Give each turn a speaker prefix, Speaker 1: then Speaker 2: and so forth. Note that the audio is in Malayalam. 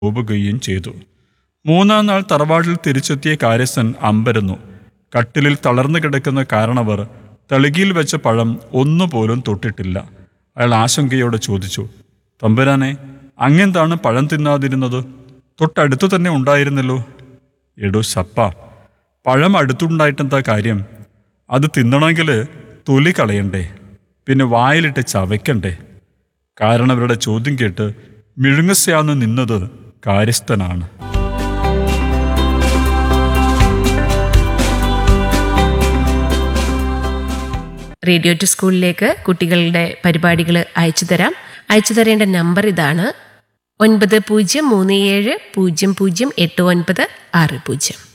Speaker 1: പോവുകയും ചെയ്തു മൂന്നാം നാൾ തറവാട്ടിൽ തിരിച്ചെത്തിയ കാര്യസ്ഥൻ അമ്പരന്നു കട്ടിലിൽ തളർന്നു കിടക്കുന്ന കാരണവർ തളികയിൽ വെച്ച പഴം ഒന്നുപോലും തൊട്ടിട്ടില്ല അയാൾ ആശങ്കയോടെ ചോദിച്ചു തമ്പുരാനെ അങ്ങെന്താണ് പഴം തിന്നാതിരുന്നത് തൊട്ടടുത്തു തന്നെ ഉണ്ടായിരുന്നല്ലോ എടോ സപ്പ പഴം അടുത്തുണ്ടായിട്ടെന്താ കാര്യം അത് തിന്നണമെങ്കിൽ തൊലി കളയണ്ടേ പിന്നെ വായിലിട്ട് ചവയ്ക്കണ്ടേ കാരണവരുടെ ചോദ്യം കേട്ട് മിഴുങ്ങസ്യാന്ന് നിന്നത് കാര്യസ്ഥനാണ്
Speaker 2: റേഡിയോ ടു സ്കൂളിലേക്ക് കുട്ടികളുടെ പരിപാടികൾ അയച്ചു തരാം അയച്ചു തരേണ്ട നമ്പർ ഇതാണ് ഒൻപത് പൂജ്യം മൂന്ന് ഏഴ് പൂജ്യം പൂജ്യം എട്ട് ഒൻപത് ആറ് പൂജ്യം